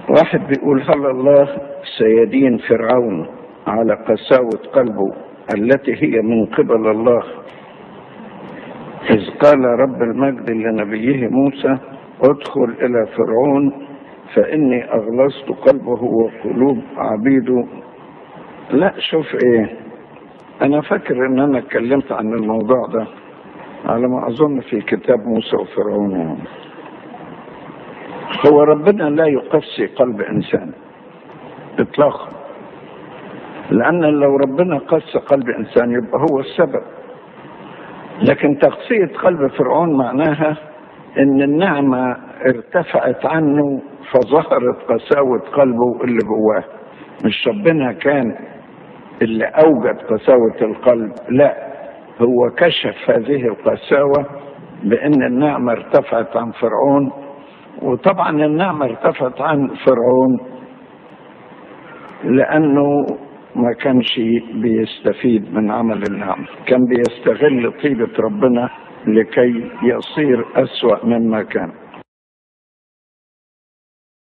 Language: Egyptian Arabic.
واحد بيقول هل الله سيدين فرعون على قساوة قلبه التي هي من قبل الله إذ قال رب المجد لنبيه موسى ادخل إلى فرعون فإني أغلظت قلبه وقلوب عبيده لا شوف إيه أنا فاكر إن أنا اتكلمت عن الموضوع ده على ما أظن في كتاب موسى وفرعون يعني. هو ربنا لا يقسي قلب إنسان إطلاقا لأن لو ربنا قسى قلب إنسان يبقى هو السبب لكن تقسية قلب فرعون معناها إن النعمة ارتفعت عنه فظهرت قساوة قلبه اللي جواه مش ربنا كان اللي أوجد قساوة القلب لا هو كشف هذه القساوة بأن النعمة ارتفعت عن فرعون وطبعا النعمة ارتفعت عن فرعون لأنه ما كانش بيستفيد من عمل النعمة كان بيستغل طيبة ربنا لكي يصير أسوأ مما كان